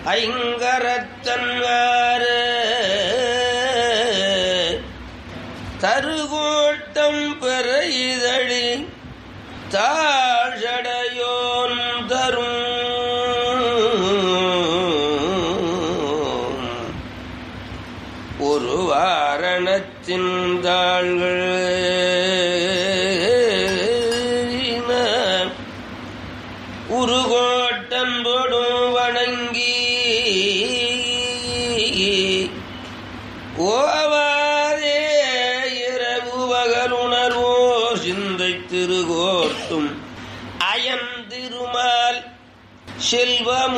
ஐங்கரத்தன்காரு தருகோட்டம் பெற இதழி தாழடையோன் தரும் ஒரு வாரணத்தின் தாள்கள் உருகோட்டன் போடும் வணங்கி ஓவாதே இரவு பகலுணர்வோ சிந்தை திருகோட்டும் அயன் திருமால் செல்வம்